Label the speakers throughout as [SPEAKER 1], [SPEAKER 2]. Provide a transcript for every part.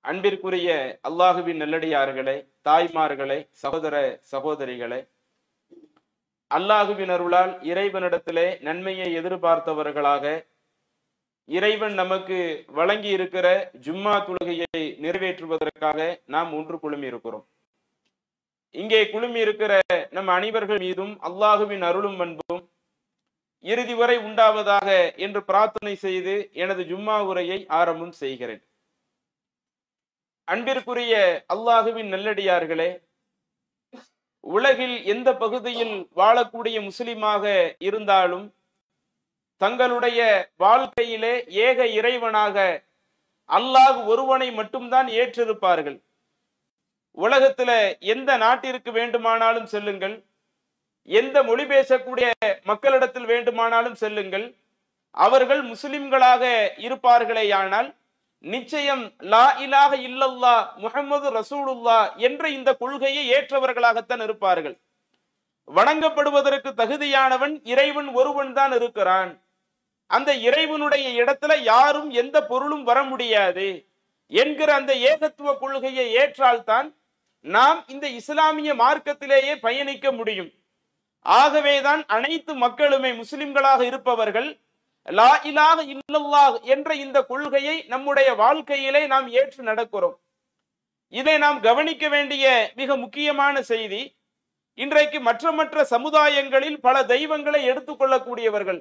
[SPEAKER 1] அன்பிற்குரிய அல்லாஹுவின் நல்லடியார்களே தாய்மார்களே சகோதர சகோதரிகளே அல்லாஹுவின் அருளால் இறைவனிடத்திலே நன்மையை எதிர்பார்த்தவர்களாக இறைவன் நமக்கு வழங்கி இருக்கிற ஜும்மா தொழுகையை நிறைவேற்றுவதற்காக நாம் ஒன்று குழுமி இருக்கிறோம் இங்கே குழுமி இருக்கிற நம் அனைவர்கள் மீதும் அல்லாஹுவின் அருளும் அன்பும் இறுதி வரை உண்டாவதாக என்று பிரார்த்தனை செய்து எனது ஜும்மா உரையை ஆரம்பம் செய்கிறேன் அன்பிற்குரிய அல்லாஹுவின் நல்லடியார்களே உலகில் எந்த பகுதியில் வாழக்கூடிய முஸ்லிமாக இருந்தாலும் தங்களுடைய வாழ்க்கையிலே ஏக இறைவனாக அல்லாஹ் ஒருவனை மட்டும்தான் ஏற்றிருப்பார்கள் உலகத்துல எந்த நாட்டிற்கு வேண்டுமானாலும் செல்லுங்கள் எந்த மொழி பேசக்கூடிய மக்களிடத்தில் வேண்டுமானாலும் செல்லுங்கள் அவர்கள் முஸ்லிம்களாக இருப்பார்களேயானால் நிச்சயம் லா இலாக இல்லல்லா முகமது ரசூலுல்லா என்ற இந்த கொள்கையை ஏற்றவர்களாகத்தான் இருப்பார்கள் வணங்கப்படுவதற்கு தகுதியானவன் இறைவன் ஒருவன் தான் இருக்கிறான் அந்த இறைவனுடைய இடத்துல யாரும் எந்த பொருளும் வர முடியாது என்கிற அந்த ஏகத்துவ கொள்கையை ஏற்றால்தான் நாம் இந்த இஸ்லாமிய மார்க்கத்திலேயே பயணிக்க முடியும் ஆகவேதான் அனைத்து மக்களுமே முஸ்லிம்களாக இருப்பவர்கள் லா இலாக இல்லல்லாஹ் என்ற இந்த கொள்கையை நம்முடைய வாழ்க்கையிலே நாம் ஏற்று நடக்கிறோம் இதை நாம் கவனிக்க வேண்டிய மிக முக்கியமான செய்தி இன்றைக்கு மற்ற மற்ற சமுதாயங்களில் பல தெய்வங்களை எடுத்துக்கொள்ளக்கூடியவர்கள்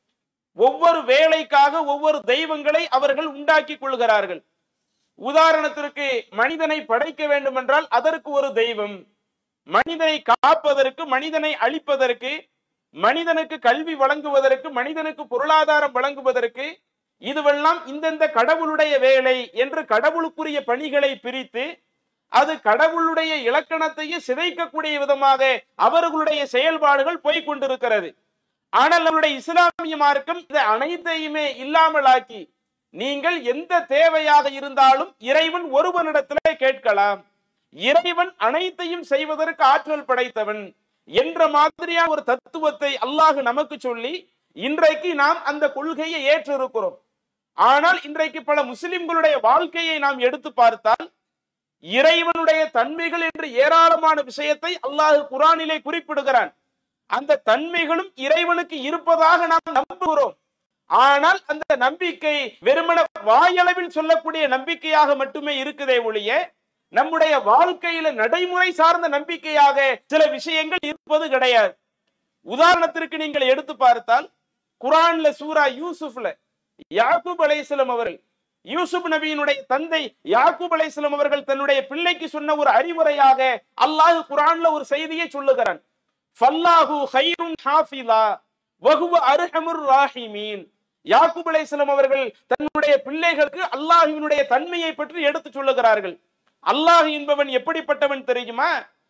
[SPEAKER 1] ஒவ்வொரு வேலைக்காக ஒவ்வொரு தெய்வங்களை அவர்கள் உண்டாக்கி கொள்கிறார்கள் உதாரணத்திற்கு மனிதனை படைக்க வேண்டுமென்றால் அதற்கு ஒரு தெய்வம் மனிதனை காப்பதற்கு மனிதனை அழிப்பதற்கு மனிதனுக்கு கல்வி வழங்குவதற்கு மனிதனுக்கு பொருளாதாரம் வழங்குவதற்கு இதுவெல்லாம் இந்தந்த கடவுளுடைய வேலை என்று கடவுளுக்குரிய பணிகளை பிரித்து அது கடவுளுடைய இலக்கணத்தையே சிதைக்கக்கூடிய விதமாக அவர்களுடைய செயல்பாடுகள் போய்கொண்டிருக்கிறது ஆனால் நம்முடைய இஸ்லாமிய மார்க்கம் இது அனைத்தையுமே இல்லாமலாக்கி நீங்கள் எந்த தேவையாக இருந்தாலும் இறைவன் ஒருவனிடத்திலே கேட்கலாம் இறைவன் அனைத்தையும் செய்வதற்கு ஆற்றல் படைத்தவன் என்ற மாதிரியான ஒரு தத்துவத்தை அல்லாஹ் நமக்கு சொல்லி இன்றைக்கு நாம் அந்த கொள்கையை ஏற்றிருக்கிறோம் ஆனால் இன்றைக்கு பல முஸ்லிம்களுடைய வாழ்க்கையை நாம் எடுத்து பார்த்தால் இறைவனுடைய தன்மைகள் என்று ஏராளமான விஷயத்தை அல்லாஹ் குரானிலே குறிப்பிடுகிறான் அந்த தன்மைகளும் இறைவனுக்கு இருப்பதாக நாம் நம்புகிறோம் ஆனால் அந்த நம்பிக்கை வெறுமன வாயளவில் சொல்லக்கூடிய நம்பிக்கையாக மட்டுமே இருக்குதே ஒழிய நம்முடைய வாழ்க்கையில நடைமுறை சார்ந்த நம்பிக்கையாக சில விஷயங்கள் இருப்பது கிடையாது உதாரணத்திற்கு நீங்கள் எடுத்து பார்த்தால் குரான்ல சூரா யூசுப்ல யாக்கூப் அலைஹிஸ்ஸலாம் அவர்கள் யூசுப் நபியினுடைய தந்தை யாக்கூப் அலைஹிஸ்ஸலாம் அவர்கள் தன்னுடைய பிள்ளைக்கு சொன்ன ஒரு அறிவுரையாக அல்லாஹ் குரான்ல ஒரு செய்தியை சொல்லுகிறான் ஃபல்லாஹு ஹைருன் ஹாஃபிலா வஹுவ அர்ஹமுர் ராஹிமீன் யாக்கூப் அலைஹிஸ்ஸலாம் அவர்கள் தன்னுடைய பிள்ளைகளுக்கு அல்லாஹ்வினுடைய தன்மையை பற்றி எடுத்து சொல்லுகிறார்கள் அல்லாஹ் என்பவன் எப்படிப்பட்டவன் தெரியுமா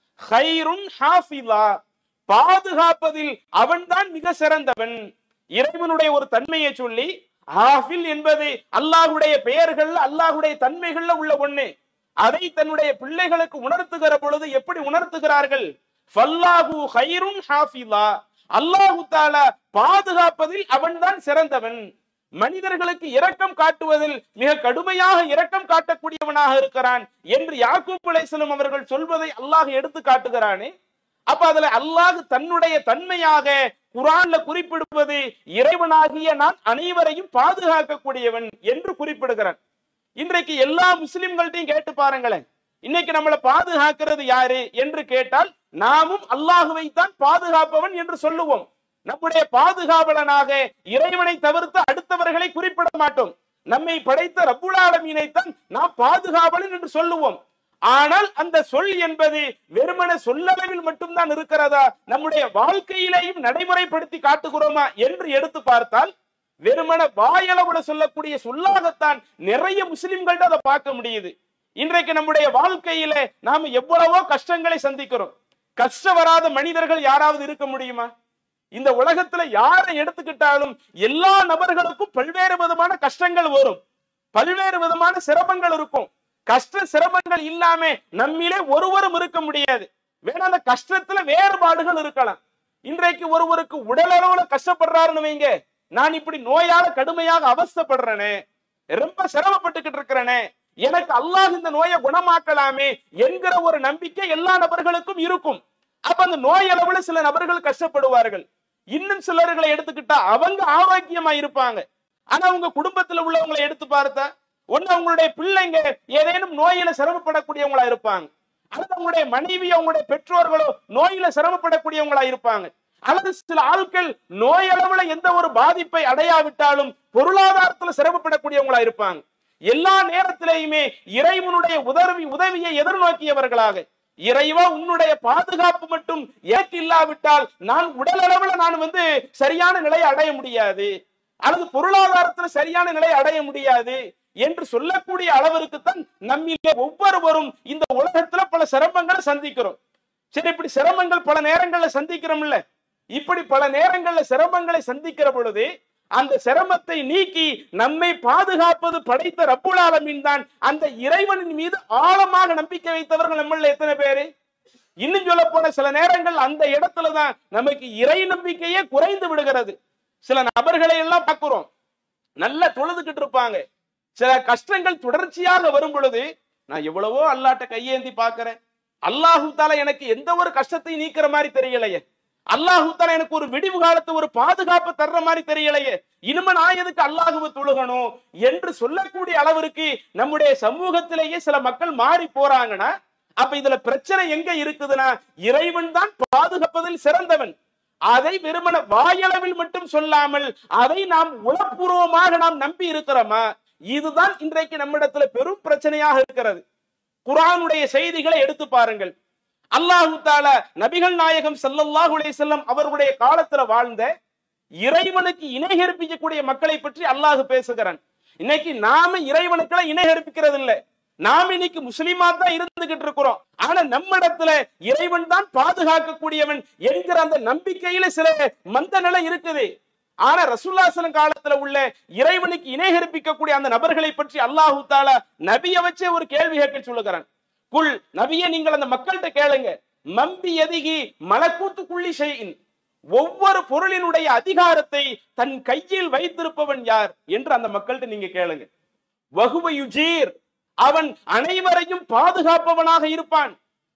[SPEAKER 1] ஹைருன் ஹாஃபிலா பாதுகாப்பதில் அவன்தான் மிக சிறந்தவன் இறைவனுடைய ஒரு தன்மையை சொல்லி ஹாஃபில் என்பது அல்லாஹுடைய பெயர்கள் அல்லாஹுடைய தன்மைகள்ல உள்ள ஒண்ணு அதை தன்னுடைய பிள்ளைகளுக்கு உணர்த்துகிற பொழுது எப்படி உணர்த்துகிறார்கள் ஃபல்லாஹு ஹைருன் ஹாஃபிலா அல்லாஹு தாலா பாதுகாப்பதில் அவன்தான் சிறந்தவன் மனிதர்களுக்கு இரக்கம் காட்டுவதில் மிக கடுமையாக இரக்கம் காட்டக்கூடியவனாக இருக்கிறான் என்று யாக்கூப் அலைஹிஸ்ஸலாம் அவர்கள் சொல்வதை அல்லாஹ் எடுத்து காட்டுகிறானே அப்ப அதுல அல்லாஹ் தன்னுடைய தன்மையாக குரான்ல குறிப்பிடுவது இறைவனாகிய நான் அனைவரையும் பாதுகாக்கக்கூடியவன் என்று குறிப்பிடுகிறான் இன்றைக்கு எல்லா முஸ்லிம்கள்ட்டையும் கேட்டு பாருங்களேன் இன்னைக்கு நம்மளை பாதுகாக்கிறது யாரு என்று கேட்டால் நாமும் அல்லாஹுவை தான் பாதுகாப்பவன் என்று சொல்லுவோம் நம்முடைய பாதுகாவலனாக இறைவனை தவிர்த்து அடுத்தவர்களை குறிப்பிட மாட்டோம் நம்மை படைத்த ரப்புல் ஆலமீனைத்தான் நாம் பாதுகாவலன் என்று சொல்லுவோம் ஆனால் அந்த சொல் என்பது வெறுமன சொல்லளவில் மட்டும்தான் இருக்கிறதா நம்முடைய வாழ்க்கையிலேயும் நடைமுறைப்படுத்தி காட்டுகிறோமா என்று எடுத்து பார்த்தால் வெறுமன வாயளவுல சொல்லக்கூடிய சொல்லாகத்தான் நிறைய முஸ்லிம்கள்ட்ட அதை பார்க்க முடியுது இன்றைக்கு நம்முடைய வாழ்க்கையில நாம எவ்வளவோ கஷ்டங்களை சந்திக்கிறோம் கஷ்டம் வராத மனிதர்கள் யாராவது இருக்க முடியுமா இந்த உலகத்துல யாரை எடுத்துக்கிட்டாலும் எல்லா நபர்களுக்கும் பல்வேறு விதமான கஷ்டங்கள் வரும் பல்வேறு விதமான சிரமங்கள் இருக்கும் கஷ்ட சிரமங்கள் இல்லாம நம்மிலே ஒருவரும் இருக்க முடியாது வேணா அந்த கஷ்டத்துல வேறுபாடுகள் இருக்கலாம் இன்றைக்கு ஒருவருக்கு உடல் அளவுல கஷ்டப்படுறாருன்னு வைங்க நான் இப்படி நோயால கடுமையாக அவஸ்தைப்படுறேனே ரொம்ப சிரமப்பட்டுக்கிட்டு இருக்கிறேனே எனக்கு அல்லாஹ் இந்த நோயை குணமாக்கலாமே என்கிற ஒரு நம்பிக்கை எல்லா நபர்களுக்கும் இருக்கும் அப்ப அந்த நோய் அளவுல சில நபர்கள் கஷ்டப்படுவார்கள் இன்னும் சிலர்களை எடுத்துக்கிட்டா அவங்க ஆரோக்கியமா இருப்பாங்க ஆனா அவங்க குடும்பத்துல உள்ளவங்களை எடுத்து பார்த்தா ஒண்ணு அவங்களுடைய பிள்ளைங்க ஏதேனும் நோயில சிரமப்படக்கூடியவங்களா இருப்பாங்க அல்லது அவங்களுடைய மனைவி அவங்களுடைய பெற்றோர்களோ நோயில சிரமப்படக்கூடியவங்களா இருப்பாங்க அல்லது சில ஆட்கள் நோய் அளவுல எந்த ஒரு பாதிப்பை அடையாவிட்டாலும் பொருளாதாரத்துல சிரமப்படக்கூடியவங்களா இருப்பாங்க எல்லா நேரத்திலேயுமே இறைவனுடைய உதவி உதவியை எதிர்நோக்கியவர்களாக இறைவா உன்னுடைய பாதுகாப்பு மட்டும் எனக்கு இல்லாவிட்டால் நான் உடல் அளவுல நான் வந்து சரியான நிலையை அடைய முடியாது அல்லது பொருளாதாரத்துல சரியான நிலையை அடைய முடியாது என்று சொல்லக்கூடிய அளவிற்கு தான் நம்மிலே ஒவ்வொருவரும் இந்த உலகத்துல பல சிரமங்களை சந்திக்கிறோம் சரி இப்படி சிரமங்கள் பல நேரங்கள்ல சந்திக்கிறோம்ல இப்படி பல நேரங்கள்ல சிரமங்களை சந்திக்கிற பொழுது அந்த சிரமத்தை நீக்கி நம்மை பாதுகாப்பது படைத்த ரப்புல் ஆலமீன் தான் அந்த இறைவனின் மீது ஆழமாக நம்பிக்கை வைத்தவர்கள் நம்மள எத்தனை பேரு இன்னும் சொல்ல போன சில நேரங்கள் அந்த இடத்துலதான் நமக்கு இறை நம்பிக்கையே குறைந்து விடுகிறது சில நபர்களை எல்லாம் பார்க்கிறோம் நல்ல தொழுதுகிட்டு இருப்பாங்க சில கஷ்டங்கள் தொடர்ச்சியாக வரும் பொழுது நான் எவ்வளவோ அல்லாட்ட கையேந்தி பார்க்கிறேன் அல்லாஹு தாலா எனக்கு எந்த ஒரு கஷ்டத்தை நீக்கிற மாதிரி தெரியலையே அல்லாஹு தாலா எனக்கு ஒரு விடிவு காலத்து ஒரு பாதுகாப்பு தர்ற மாதிரி தெரியலையே இனிமே நான் எதுக்கு அல்லாஹுவை தொழுகணும் என்று சொல்லக்கூடிய அளவிற்கு நம்முடைய சமூகத்திலேயே சில மக்கள் மாறி போறாங்கன்னா அப்ப இதுல பிரச்சனை எங்க இருக்குதுன்னா இறைவன் தான் பாதுகாப்பதில் சிறந்தவன் அதை வெறுமன வாயளவில் மட்டும் சொல்லாமல் அதை நாம் உளப்பூர்வமாக நாம் நம்பி இருக்கிறோமா இதுதான் இன்றைக்கு நம்மிடத்துல பெரும் பிரச்சனையாக இருக்கிறது குரானுடைய செய்திகளை எடுத்து பாருங்கள் அல்லாஹு தாலா நபிகள் நாயகம் ஸல்லல்லாஹு அலைஹி வஸல்லம் அவர்களுடைய காலத்துல வாழ்ந்த இறைவனுக்கு இணை கற்பிக்கக்கூடிய மக்களை பற்றி அல்லாஹ் பேசுகிறான் இன்னைக்கு நாம இறைவனுக்கெல்லாம் இணை கற்பிக்கிறது இல்லை நாம் இன்னைக்கு முஸ்லிமா தான் இருந்துகிட்டு இருக்கிறோம் ஆனா நம்ம இடத்துல இறைவன் தான் பாதுகாக்கக்கூடியவன் என்கிற அந்த நம்பிக்கையில சில மந்த நிலை இருக்குது ஆனா ரசூல்லாசனம் காலத்துல உள்ள இறைவனுக்கு இணை கற்பிக்கக்கூடிய அந்த நபர்களை பற்றி அல்லாஹு தாலா நபியை வச்சே ஒரு கேள்வி கேட்க சொல்லுகிறான் குல் நபியை நீங்கள் அந்த மக்கள்கிட்ட கேளுங்க மம்பி எதிகி மலக்கூத்துக்குள்ளி செய்யின் ஒவ்வொரு பொருளினுடைய அதிகாரத்தை தன் கையில் வைத்திருப்பவன் யார் என்று அந்த மக்கள்கிட்ட நீங்க கேளுங்க வகுவ யுஜீர் அவன் அனைவரையும் பாதுகாப்பவனாக இருப்பான்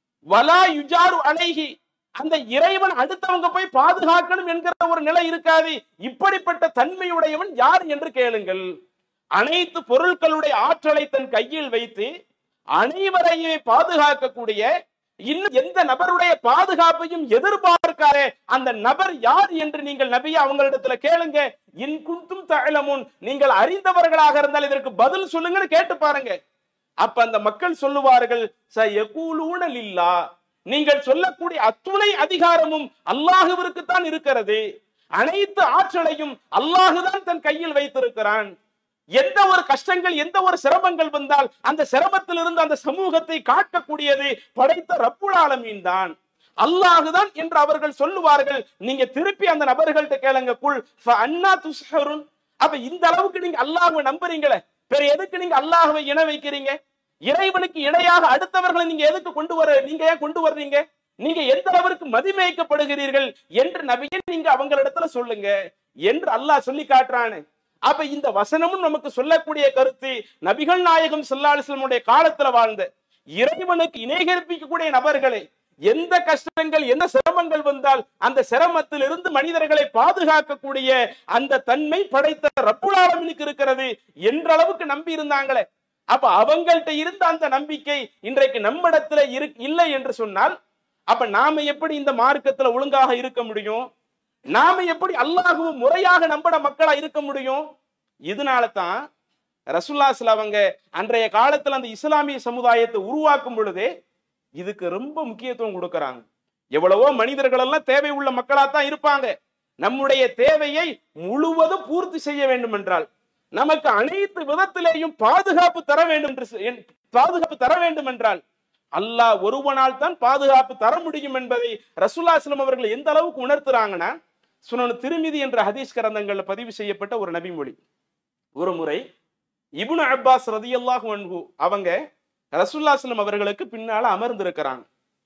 [SPEAKER 1] வலா யுஜாரு அலைஹி அந்த இறைவன் அடுத்தவங்க போய் பாதுகாக்கணும் என்கிற ஒரு நிலை இருக்காது இப்படிப்பட்ட தன்மையுடையவன் யார் என்று கேளுங்கள் அனைத்து பொருட்களுடைய ஆற்றலை தன் கையில் வைத்து அனைவரையுமே பாதுகாக்கக்கூடிய இன்னும் எந்த நபருடைய பாதுகாப்பையும் எதிர்பார்க்காரே அந்த நபர் யார் என்று நீங்கள் நபியை அவங்களிடத்துல கேளுங்க இன் குந்தும் தழமுன் நீங்கள் அறிந்தவர்களாக இருந்தால் இதற்கு பதில் சொல்லுங்கன்னு கேட்டு பாருங்க அப்ப அந்த மக்கள் சொல்லுவார்கள் ச யகூலூன லில்லா நீங்கள் சொல்லக்கூடிய அத்துணை அதிகாரமும் அல்லாஹுவிற்கு தான் இருக்கிறது அனைத்து ஆற்றலையும் அல்லாஹுதான் தன் கையில் வைத்திருக்கிறான் எந்த ஒரு கஷ்டங்கள் எந்த ஒரு சிரமங்கள் வந்தால் அந்த சிரமத்திலிருந்து அந்த சமூகத்தை காக்கக்கூடியது படைத்த ரப்புல் ஆலமீன் தான் அல்லாஹுதான் என்று அவர்கள் சொல்லுவார்கள் நீங்க திருப்பி அந்த நபர்கள்ட்ட கேளுங்க குல் அண்ணா துஸ்ஹருன் அப்ப இந்த அளவுக்கு நீங்க அல்லாஹ்வை நம்புறீங்களே வேற எதுக்கு நீங்க அல்லாஹ்வை இணை வைக்கிறீங்க இறைவனுக்கு இணையாக அடுத்தவர்களை நீங்க எதுக்கு கொண்டு வர நீங்க ஏன் கொண்டு வர்றீங்க நீங்க எந்த அளவிற்கு மதிமயக்கப்படுகிறீர்கள் என்று நபியை நீங்க அவங்களிடத்துல சொல்லுங்க என்று அல்லாஹ் சொல்லி காட்டுறானு அப்ப இந்த வசனமும் நமக்கு சொல்லக்கூடிய கருத்து நபிகள் நாயகம் செல்லாலிசலமுடைய காலத்துல வாழ்ந்த இறைவனுக்கு இணை கற்பிக்கக்கூடிய நபர்களை எந்த கஷ்டங்கள் எந்த சிரமங்கள் வந்தால் அந்த சிரமத்தில் இருந்து மனிதர்களை பாதுகாக்கக்கூடிய அந்த தன்மை படைத்த ரப்புலாலமினுக்கு இருக்கிறது என்ற அளவுக்கு நம்பி இருந்தாங்களே அப்ப அவங்கள்ட்ட இருந்த அந்த நம்பிக்கை இன்றைக்கு நம்மிடத்துல இரு இல்லை என்று சொன்னால் அப்ப நாம எப்படி இந்த மார்க்கத்துல ஒழுங்காக இருக்க முடியும் நாம எப்படி அல்லாஹுவும் முறையாக நம்பட மக்களா இருக்க முடியும் இதனால தான் ரசுல்லாஸ்ல அவங்க அன்றைய காலத்துல அந்த இஸ்லாமிய சமுதாயத்தை உருவாக்கும் பொழுதே இதுக்கு ரொம்ப முக்கியத்துவம் கொடுக்கறாங்க எவ்வளவோ மனிதர்கள் எல்லாம் தேவை உள்ள மக்களா தான் இருப்பாங்க நம்முடைய தேவையை முழுவதும் பூர்த்தி செய்ய வேண்டும் என்றால் நமக்கு அனைத்து விதத்திலேயும் பாதுகாப்பு தர வேண்டும் என்று சொ- என்- பாதுகாப்பு தர வேண்டும் என்றால் அல்லாஹ் ஒருவனால் தான் பாதுகாப்பு தர முடியும் என்பதை ரசூல்லாஸ்லம் அவர்கள் எந்த அளவுக்கு உணர்த்துறாங்கன்னா சுனனு திருமிதி என்ற ஹதீஸ் கிரந்தங்கள்ல பதிவு செய்யப்பட்ட ஒரு நபிமொழி ஒரு முறை இப்னு அப்பாஸ் ரதியல்லாஹு அன்ஹு அவங்க ரசூல்லாஸ்லம் அவர்களுக்கு பின்னால அமர்ந்திருக்கிறாங்க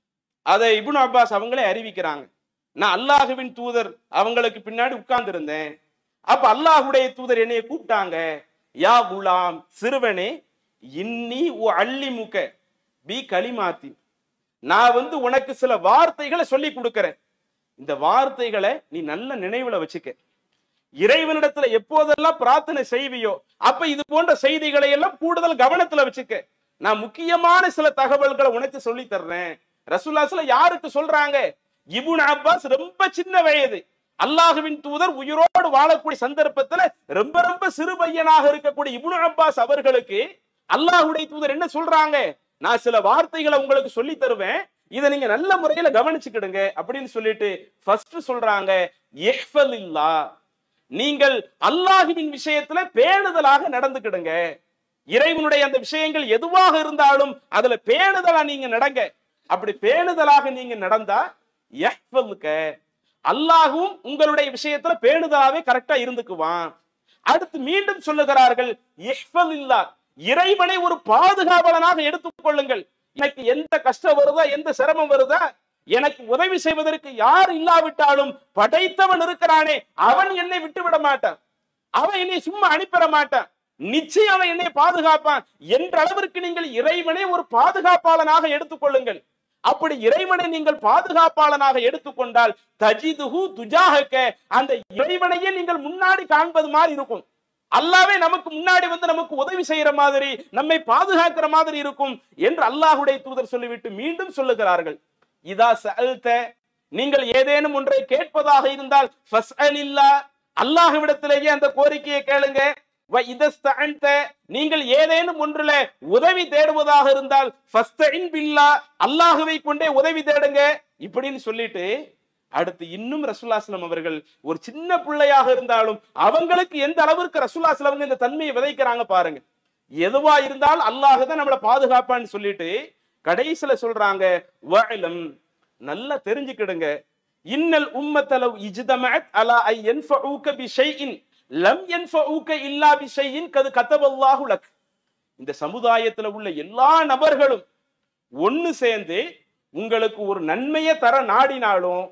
[SPEAKER 1] அதை இப்னு அப்பாஸ் அவங்களே அறிவிக்கிறாங்க நான் அல்லாஹுவின் தூதர் அவங்களுக்கு பின்னாடி உட்கார்ந்து இருந்தேன் அப்ப அல்லாஹுடைய தூதர் என்னைய கூப்பிட்டாங்க யா குலாம் சிறுவனே இன்னி உ அல்லிமுக பி கலிமாத்தி நான் வந்து உனக்கு சில வார்த்தைகளை சொல்லி கொடுக்கிறேன் இந்த வார்த்தைகளை நீ நல்ல நினைவுல வச்சுக்க இறைவனிடத்துல எப்போதெல்லாம் பிரார்த்தனை செய்வியோ அப்ப இது போன்ற செய்திகளை எல்லாம் கூடுதல் கவனத்துல வச்சுக்க நான் முக்கியமான சில தகவல்களை உனக்கு சொல்லி தர்றேன் ரசூல்லாஸ்ல யாருக்கு சொல்றாங்க இபுன் அப்பாஸ் ரொம்ப சின்ன வயது அல்லாஹுவின் தூதர் உயிரோடு வாழக்கூடிய சந்தர்ப்பத்துல ரொம்ப ரொம்ப சிறு பையனாக இருக்கக்கூடிய இபுன் அப்பாஸ் அவர்களுக்கு அல்லாஹுடைய தூதர் என்ன சொல்றாங்க நான் சில வார்த்தைகளை உங்களுக்கு சொல்லி தருவேன் இதை நீங்க நல்ல முறையில கவனிச்சுக்கிடுங்க அப்படின்னு சொல்லிட்டு ஃபர்ஸ்ட் சொல்றாங்க இஹ்ஃபலில்லா நீங்கள் அல்லாஹுவின் விஷயத்துல பேணுதலாக நடந்துக்கிடுங்க இறைவனுடைய அந்த விஷயங்கள் எதுவாக இருந்தாலும் அதுல பேணுதலா நீங்க நடங்க அப்படி பேணுதலாக நீங்க நடந்தா யஹ்ஃபலுக்க அல்லாஹும் உங்களுடைய விஷயத்துல பேணுதலாவே கரெக்டா இருந்துக்குவான் அடுத்து மீண்டும் சொல்லுகிறார்கள் இஹ்ஃபலில்லா இறைவனை ஒரு பாதுகாவலனாக எடுத்துக்கொள்ளுங்கள் எனக்கு எந்த கஷ்டம் வருதா எந்த சிரமம் வருதா எனக்கு உதவி செய்வதற்கு யார் இல்லாவிட்டாலும் படைத்தவன் இருக்கிறானே அவன் என்னை விட்டு விட மாட்டான் அவன் என்னை சும்மா அனுப்பிட மாட்டான் நிச்சயம் அவன் என்னை பாதுகாப்பான் என்ற அளவிற்கு நீங்கள் இறைவனை ஒரு பாதுகாப்பாளனாக எடுத்துக்கொள்ளுங்கள் அப்படி இறைவனை நீங்கள் பாதுகாப்பாளனாக எடுத்துக்கொண்டால் தஜிதுஹு துஜாஹக்க அந்த இறைவனையே நீங்கள் முன்னாடி காண்பது மாதிரி இருக்கும் அல்லாவே நமக்கு முன்னாடி வந்து நமக்கு உதவி செய்யற மாதிரி நம்மை பாதுகாக்கிற மாதிரி இருக்கும் என்று அல்லாஹுடைய தூதர் சொல்லிவிட்டு மீண்டும் சொல்லுகிறார்கள் இதா சஅல்த நீங்கள் ஏதேனும் ஒன்றை கேட்பதாக இருந்தால் ஃபஸ்அலில்லா அல்லாஹ்விடத்திலேயே அந்த கோரிக்கையை கேளுங்க வ இதஸ்தஅன்த நீங்கள் ஏதேனும் ஒன்றுல உதவி தேடுவதாக இருந்தால் ஃபஸ்தஇன் பில்லா அல்லாஹ்வை கொண்டே உதவி தேடுங்க இப்படின்னு சொல்லிட்டு அடுத்து இன்னும் ரசூல்லாஸ்லம் அவர்கள் ஒரு சின்ன பிள்ளையாக இருந்தாலும் அவங்களுக்கு எந்த அளவிற்கு ரசூல்லாஸ்லம் இந்த தன்மையை விதைக்கிறாங்க பாருங்க எதுவா இருந்தாலும் அல்லாஹ் தான் நம்மளை பாதுகாப்பான்னு சொல்லிட்டு கடைசியில சொல்றாங்க வஅலம் நல்லா தெரிஞ்சுக்கிடுங்க இன்னல் உம்மத்தலவ் இஜ்தமஅத் அலா ஐ யன்ஃபஊக பி ஷைஇன் லம் யன்ஃபஊக இல்லா பி ஷைஇன் கது கதபல்லாஹு லக் இந்த சமுதாயத்துல உள்ள எல்லா நபர்களும் ஒன்னு சேர்ந்து உங்களுக்கு ஒரு நன்மையை தர நாடினாலும்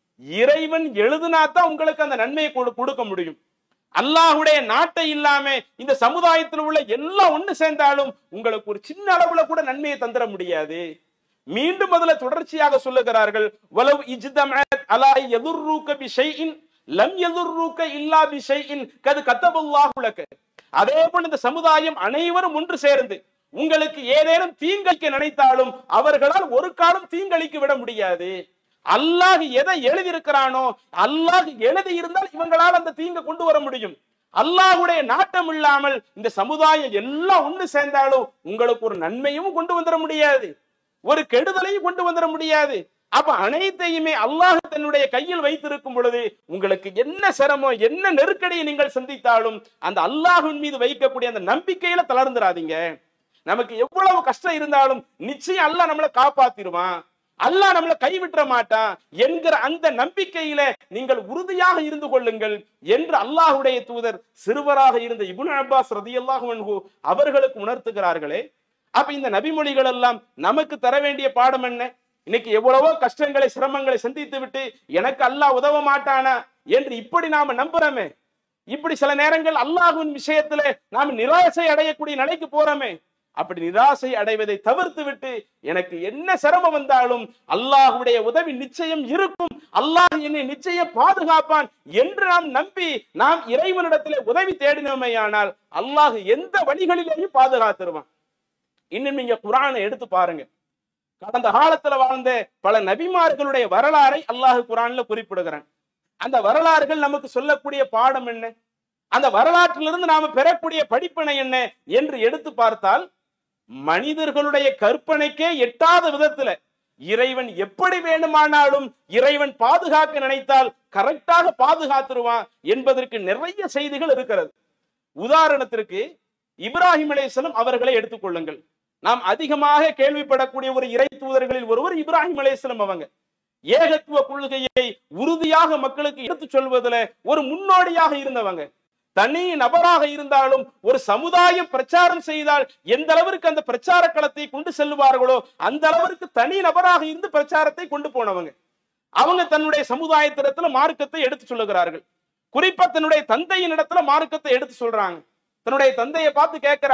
[SPEAKER 1] இறைவன் எழுதுனாதான் உங்களுக்கு அந்த நன்மையை கொடு- கொடுக்க முடியும் அல்லாஹ்வுடைய நாட்டை இல்லாம இந்த சமுதாயத்தில் உள்ள எல்லாம் ஒண்ணு சேர்ந்தாலும் உங்களுக்கு ஒரு சின்ன அளவுல கூட நன்மையை தந்துட முடியாது மீண்டும் அதுல தொடர்ச்சியாக சொல்லுகிறார்கள் வலவ் இஜ்தமஅத் அலா யதுர்ரூக பி ஷைஇன் லம் யதுர்ரூக இல்லா பி ஷைஇன் கது கத்தபல்லாஹு லக அதே போல இந்த சமுதாயம் அனைவரும் ஒன்று சேர்ந்து உங்களுக்கு ஏதேனும் தீங்களிக்க நினைத்தாலும் அவர்களால் ஒரு காலம் தீங்களிக்க விட முடியாது அல்லாஹ் எதை எழுதியிருக்கிறானோ அல்லாஹ் எழுதி இருந்தால் இவங்களால் அந்த தீங்க கொண்டு வர முடியும் அல்லாஹ்வுடைய நாட்டம் இல்லாமல் இந்த சமுதாயம் எல்லாம் ஒண்ணு சேர்ந்தாலும் உங்களுக்கு ஒரு நன்மையும் கொண்டு வந்துட முடியாது ஒரு கெடுதலையும் கொண்டு வந்துட முடியாது அப்ப அனைத்தையுமே அல்லாஹ் தன்னுடைய கையில் வைத்திருக்கும் பொழுது உங்களுக்கு என்ன சிரமம் என்ன நெருக்கடியை நீங்கள் சந்தித்தாலும் அந்த அல்லாஹ்வின் மீது வைக்கக்கூடிய அந்த நம்பிக்கையில தளர்ந்துடாதீங்க நமக்கு எவ்வளவு கஷ்டம் இருந்தாலும் நிச்சயம் அல்லாஹ் நம்மளை காப்பாத்திருவான் அல்லாஹ் நம்மளை கைவிட்டுற மாட்டான் என்கிற அந்த நம்பிக்கையில நீங்கள் உறுதியாக இருந்து கொள்ளுங்கள் என்று அல்லாஹ்வுடைய தூதர் சிறுவராக இருந்த இப்னு அப்பாஸ் ரதியல்லாஹு அன்ஹு அவர்களுக்கு உணர்த்துகிறார்களே அப்ப இந்த நபிமொழிகள் எல்லாம் நமக்கு தர வேண்டிய பாடம் என்ன இன்னைக்கு எவ்வளவோ கஷ்டங்களை சிரமங்களை சந்தித்து விட்டு எனக்கு அல்லாஹ் உதவ மாட்டானா என்று இப்படி நாம நம்புறோமே இப்படி சில நேரங்கள் அல்லாஹ்வின் விஷயத்துல நாம் நிராசை அடையக்கூடிய நிலைக்கு போறோமே அப்படி நிராசை அடைவதை தவிர்த்து விட்டு எனக்கு என்ன சிரமம் வந்தாலும் அல்லாஹ்வுடைய உதவி நிச்சயம் இருக்கும் அல்லாஹ் என்னை நிச்சயம் பாதுகாப்பான் என்று நாம் நம்பி நாம் இறைவனிடத்திலே உதவி தேடினோமேயானால் அல்லாஹ் எந்த வழிகளிலேயும் பாதுகாத்துருவான் இன்னும் நீங்க குரானை எடுத்து பாருங்க கடந்த காலத்துல வாழ்ந்த பல நபிமார்களுடைய வரலாறை அல்லாஹ் குரான்ல குறிப்பிடுகிறான் அந்த வரலாறுகள் நமக்கு சொல்லக்கூடிய பாடம் என்ன அந்த வரலாற்றிலிருந்து நாம பெறக்கூடிய படிப்பினை என்ன என்று எடுத்து பார்த்தால் மனிதர்களுடைய கற்பனைக்கே எட்டாத விதத்துல இறைவன் எப்படி வேண்டுமானாலும் இறைவன் பாதுகாக்க நினைத்தால் கரெக்டாக பாதுகாத்துருவான் என்பதற்கு நிறைய செய்திகள் இருக்கிறது உதாரணத்திற்கு இப்ராஹிம் அலைஹிஸ்ஸலாம் அவர்களை எடுத்துக்கொள்ளுங்கள் நாம் அதிகமாக கேள்விப்படக்கூடிய ஒரு இறை தூதர்களில் ஒருவர் இப்ராஹிம் அலைஹிஸ்ஸலாம் அவங்க ஏகத்துவ கொள்கையை உறுதியாக மக்களுக்கு எடுத்துச் சொல்வதில் ஒரு முன்னோடியாக இருந்தவங்க தனி நபராக இருந்தாலும் ஒரு சமுதாயம் பிரச்சாரம் செய்தால் எந்த அளவிற்கு அந்த பிரச்சார களத்தை கொண்டு செல்வார்களோ அந்த அளவிற்கு தனி நபராக இருந்து பிரச்சாரத்தை கொண்டு போனவங்க அவங்க தன்னுடைய சமுதாயத்திடத்துல மார்க்கத்தை எடுத்து சொல்லுகிறார்கள் குறிப்பா தன்னுடைய தந்தையின் இடத்துல மார்க்கத்தை எடுத்து சொல்றாங்க தன்னுடைய தந்தையை பார்த்து கேட்கிறாங்க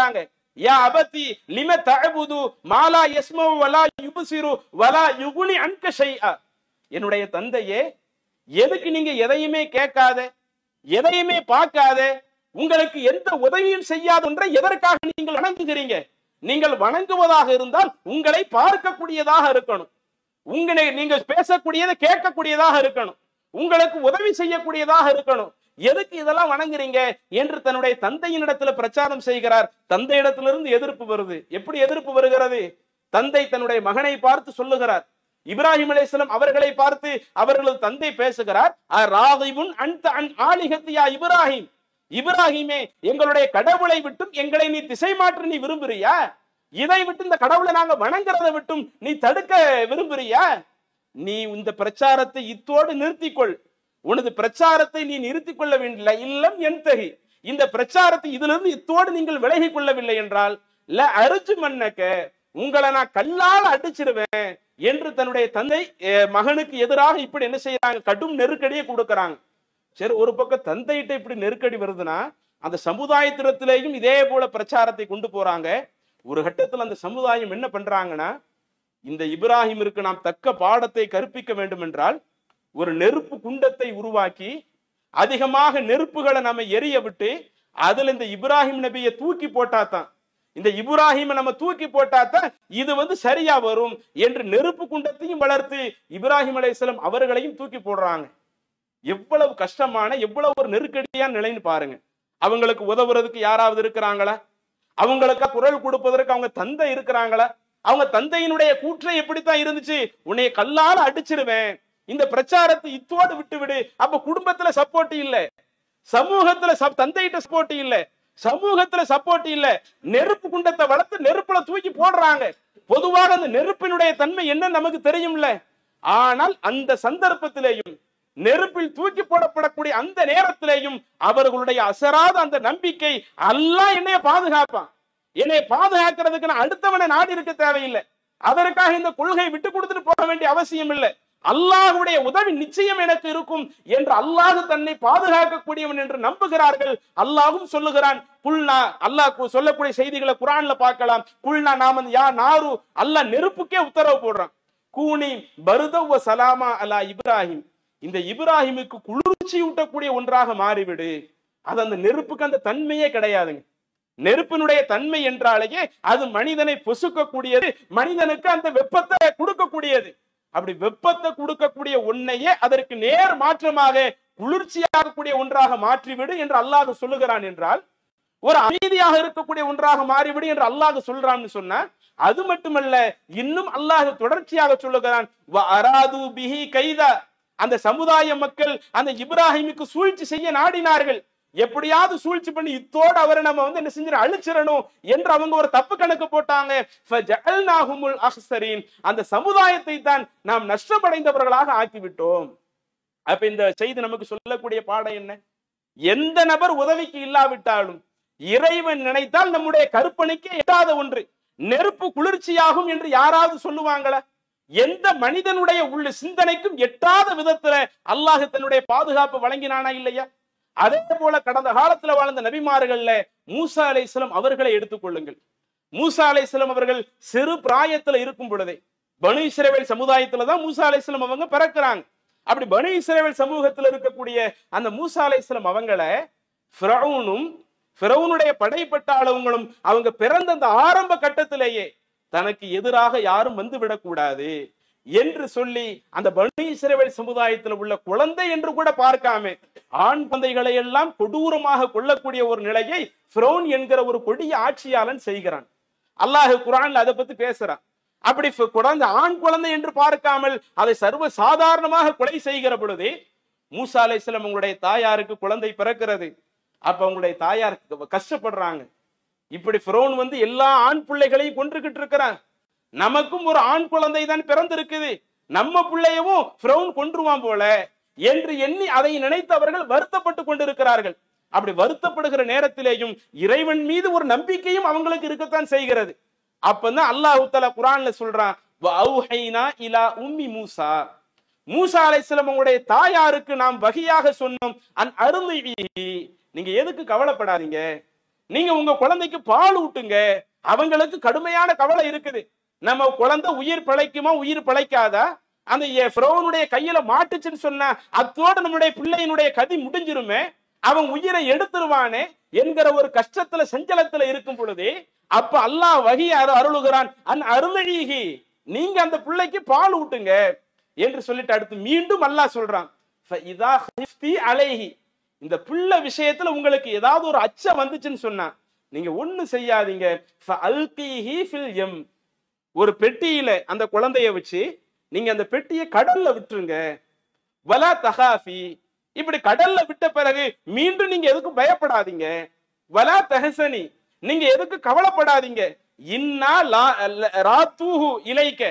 [SPEAKER 1] யா அபத்தி லிம தஅபுது மாலா யஸ்மவு வலா யுப்சிரு வலா யுகுனி அன்க ஷைஅ என்னுடைய தந்தையே எதுக்கு நீங்க எதையுமே கேட்காத எதையுமே பார்க்காத உங்களுக்கு எந்த உதவியும் செய்யாத ஒன்றை எதற்காக நீங்கள் வணங்குகிறீங்க நீங்கள் வணங்குவதாக இருந்தால் உங்களை பார்க்கக்கூடியதாக இருக்கணும் உங்களை நீங்க பேசக்கூடியதை கேட்கக்கூடியதாக இருக்கணும் உங்களுக்கு உதவி செய்யக்கூடியதாக இருக்கணும் எதுக்கு இதெல்லாம் வணங்குறீங்க என்று தன்னுடைய தந்தையினிடத்துல பிரச்சாரம் செய்கிறார் தந்தையிடத்திலிருந்து எதிர்ப்பு வருது எப்படி எதிர்ப்பு வருகிறது தந்தை தன்னுடைய மகனை பார்த்து சொல்லுகிறார் இப்ராஹிம் அலைஹிஸ்ஸலாம் அவர்களை பார்த்து அவர்களது தந்தை பேசுகிறார் ராகிபுன் அன்த அன் ஆலிகத்தியா இப்ராஹிம் இப்ராஹிமே எங்களுடைய கடவுளை விட்டும் எங்களை நீ திசை மாற்ற நீ விரும்புறியா இதை விட்டு இந்த கடவுளை நாங்க வணங்குறதை விட்டும் நீ தடுக்க விரும்புறியா நீ இந்த பிரச்சாரத்தை இத்தோடு நிறுத்திக்கொள் உனது பிரச்சாரத்தை நீ நிறுத்திக் கொள்ள வேண்டிய இல்லம் என் தகி இந்த பிரச்சாரத்தை இதிலிருந்து இத்தோடு நீங்கள் விலகிக் கொள்ளவில்லை என்றால் ல அரிச்சு மன்னக்க உங்களை நான் கல்லால் அடிச்சிருவேன் என்று தன்னுடைய தந்தை அஹ், மகனுக்கு எதிராக இப்படி என்ன செய்யறாங்க கடும் நெருக்கடியை கொடுக்கறாங்க சரி ஒரு பக்கம் தந்தையிட்ட இப்படி நெருக்கடி வருதுன்னா அந்த சமுதாயத்திடத்திலேயும் இதே போல பிரச்சாரத்தை கொண்டு போறாங்க ஒரு கட்டத்துல அந்த சமுதாயம் என்ன பண்றாங்கன்னா இந்த இப்ராஹிமிற்கு நாம் தக்க பாடத்தை கற்பிக்க வேண்டும் என்றால் ஒரு நெருப்பு குண்டத்தை உருவாக்கி அதிகமாக நெருப்புகளை நம்ம எரிய விட்டு அதுல இந்த இப்ராஹிம் நபியை தூக்கி போட்டாதான் இந்த இப்ராஹிமை நம்ம தூக்கி போட்டாதான் இது வந்து சரியா வரும் என்று நெருப்பு குண்டத்தையும் வளர்த்து இப்ராஹிம் அலைஹிஸ்ஸலாம் அவர்களையும் தூக்கி போடுறாங்க எவ்வளவு கஷ்டமான எவ்வளவு ஒரு நெருக்கடியான நிலைன்னு பாருங்க அவங்களுக்கு உதவுறதுக்கு யாராவது இருக்கிறாங்களா அவங்களுக்கு குரல் கொடுப்பதற்கு அவங்க தந்தை இருக்கிறாங்களா அவங்க தந்தையினுடைய கூற்றை எப்படித்தான் இருந்துச்சு உன்னைய கல்லால அடிச்சிருவேன் இந்த பிரச்சாரத்தை இத்தோடு விட்டு விடு அப்ப குடும்பத்துல சப்போர்ட் இல்ல சமூகத்துல சப்- தந்தைகிட்ட சப்போர்ட் இல்ல சமூகத்துல சப்போர்ட் இல்ல நெருப்பு குண்டத்தை வளர்த்து நெருப்புல தூக்கி போடுறாங்க பொதுவாக அந்த நெருப்பினுடைய தன்மை என்ன நமக்கு தெரியும்ல ஆனால் அந்த சந்தர்ப்பத்திலேயும் நெருப்பில் தூக்கி போடப்படக்கூடிய அந்த நேரத்திலேயும் அவர்களுடைய அசராத அந்த நம்பிக்கை அல்லாஹ் என்னைய பாதுகாப்பான் என்னை பாதுகாக்கிறதுக்கு நான் அடுத்தவனை நாடி இருக்க தேவையில்லை அதற்காக இந்த கொள்கை விட்டு கொடுத்துட்டு போக வேண்டிய அவசியம் இல்லை அல்லாஹ்வுடைய உதவி நிச்சயம் எனக்கு இருக்கும் என்று அல்லாஹ் தன்னை பாதுகாக்கக்கூடியவன் என்று நம்புகிறார்கள் அல்லாஹ்வும் சொல்லுகிறான் குல்னா அல்லாஹ் கு- சொல்லக்கூடிய செய்திகளை குரான்ல பார்க்கலாம் குல்னா நாம யா நாரு அல்லாஹ் நெருப்புக்கே உத்தரவு போடுறான் கூனி பருதவ சலாமா அலா இப்ராஹிம் இந்த இப்ராஹிமுக்கு குளிர்ச்சி ஊட்டக்கூடிய ஒன்றாக மாறிவிடு அது அந்த நெருப்புக்கு அந்த தன்மையே கிடையாதுங்க நெருப்பினுடைய தன்மை என்றாலேயே அது மனிதனை பொசுக்கக்கூடியது மனிதனுக்கு அந்த வெப்பத்தை கொடுக்கக்கூடியது அப்படி வெப்பத்தை கொடுக்கக்கூடிய ஒன்னையே அதற்கு நேர் மாற்றமாக குளிர்ச்சியாகக்கூடிய ஒன்றாக மாற்றிவிடு என்று அல்லாஹ் சொல்லுகிறான் என்றால் ஒரு அமைதியாக இருக்கக்கூடிய ஒன்றாக மாறிவிடு என்று அல்லாஹ் சொல்றான்னு சொன்னா அது மட்டுமல்ல இன்னும் அல்லாஹ் தொடர்ச்சியாக சொல்லுகிறான் "வ அராது பிஹி கைதா அந்த சமுதாய மக்கள் அந்த இப்ராஹிமுக்கு சூழ்ச்சி செய்ய நாடினார்கள் எப்படியாவது சூழ்ச்சி பண்ணி இத்தோடு அவரை நம்ம வந்து என்ன செஞ்சு அழிச்சிடணும் என்று அவங்க ஒரு தப்பு கணக்கு போட்டாங்க ஃபஜஅல்நாஹுமுல் அஹ்ஸரீன். அந்த சமுதாயத்தை தான் நாம் நஷ்டமடைந்தவர்களாக ஆக்கிவிட்டோம் அப்ப இந்த செய்தி நமக்கு சொல்லக்கூடிய பாடம் என்ன எந்த நபர் உதவிக்கு இல்லாவிட்டாலும் இறைவன் நினைத்தால் நம்முடைய கற்பனைக்கு எட்டாத ஒன்று நெருப்பு குளிர்ச்சியாகும் என்று யாராவது சொல்லுவாங்களா எந்த மனிதனுடைய உள்ள சிந்தனைக்கும் எட்டாத விதத்துல அல்லாஹ் தன்னுடைய பாதுகாப்பு வழங்கினானா இல்லையா அதே போல கடந்த காலத்துல வாழ்ந்த நபிமார்கள்ல மூசா அலைஹிஸ்ஸலாம் அவர்களை எடுத்துக்கொள்ளுங்கள் மூசா அலைஹிஸ்ஸலாம் அவர்கள் சிறு பிராயத்துல இருக்கும் பொழுதே பனு இஸ்ரவேல் சமுதாயத்துல தான் மூசா அலைஹிஸ்ஸலாம் அவங்க பிறக்கிறாங்க அப்படி பனு இஸ்ரவேல் சமூகத்துல இருக்கக்கூடிய அந்த மூசா அலைஹிஸ்ஸலாம் அவங்கள ஃபிரௌனும் ஃபிரௌனுடைய படைப்பட்டாளவங்களும் அவங்க பிறந்த அந்த ஆரம்ப கட்டத்திலேயே தனக்கு எதிராக யாரும் வந்து விடக்கூடாது என்று சொல்லி அந்த பனு இஸ்ரவேல் சமுதாயத்தில் உள்ள குழந்தை என்று கூட பார்க்காம ஆண் குழந்தைகளை எல்லாம் கொடூரமாக கொல்லக்கூடிய ஒரு நிலையை ஃபிரௌன் என்கிற ஒரு கொடிய ஆட்சியாளன் செய்கிறான் அல்லாஹ் குரான்ல அதை பத்தி பேசுறான் அப்படி ஃபி- குழந்தை ஆண் குழந்தை என்று பார்க்காமல் அதை சர்வ சாதாரணமாக கொலை செய்கிற பொழுது மூசா அலைஹிஸ்ஸலாம் உங்களுடைய தாயாருக்கு குழந்தை பிறக்கிறது அப்ப உங்களுடைய தாயார் கஷ்டப்படுறாங்க இப்படி ஃபிரௌன் வந்து எல்லா ஆண் பிள்ளைகளையும் கொன்றுகிட்டு இருக்கிறான் நமக்கும் ஒரு ஆண் குழந்தை தான் பிறந்திருக்குது நம்ம பிள்ளையவும் ஃபிரௌன் கொன்றுவான் போல என்று எண்ணி அதை நினைத்து அவர்கள் வருத்தப்பட்டு கொண்டிருக்கிறார்கள் அப்படி வருத்தப்படுகிற நேரத்திலேயும் இறைவன் மீது ஒரு நம்பிக்கையும் அவங்களுக்கு இருக்கத்தான் செய்கிறது அப்பதான் அல்லாஹ் தஆலா குர்ஆன்ல சொல்றான் வஅவ்ஹைனா இலா உம்மி மூசா மூசா அலைஹிஸ்ஸலாம் உங்களுடைய தாயாருக்கு நாம் வகையாக சொன்னோம் அன் அருந்தி நீங்க எதுக்கு கவலைப்படாதீங்க நீங்க உங்க குழந்தைக்கு பால் ஊட்டுங்க அவங்களுக்கு கடுமையான கவலை இருக்குது நம்ம குழந்தை உயிர் பிழைக்குமா உயிர் பிழைக்காதா அந்த எ- ஃபிரௌனுடைய கையில மாட்டுச்சுன்னு சொன்னா அத்தோடு நம்முடைய பிள்ளையினுடைய கதி முடிஞ்சிருமே அவன் உயிரை எடுத்துருவானே என்கிற ஒரு கஷ்டத்துல சஞ்சலத்துல இருக்கும் பொழுது அப்ப அல்லாஹ் வகி அருளுகிறான் அன் அருளழகி நீங்க அந்த பிள்ளைக்கு பால் ஊட்டுங்க என்று சொல்லிட்டு அடுத்து மீண்டும் அல்லாஹ் சொல்றான் "ஃபஇதா ஹிஃப்தி அலைஹி இந்த பிள்ளை விஷயத்துல உங்களுக்கு ஏதாவது ஒரு அச்சம் வந்துச்சுன்னு சொன்னா நீங்க ஒண்ணு செய்யாதீங்க ஃபஅல்கிஹி ஃபில் எம் ஒரு பெட்டியில அந்த குழந்தைய வச்சு நீங்க அந்த பெட்டியை கடல்ல விட்டுருங்க வலா தகாஃபி இப்படி கடல்ல விட்ட பிறகு மீண்டும் நீங்க எதுக்கும் பயப்படாதீங்க வலா தஹசனி நீங்க எதுக்கு கவலைப்படாதீங்க இன்னா லா- ல- ராத்தூஹு இலைக்க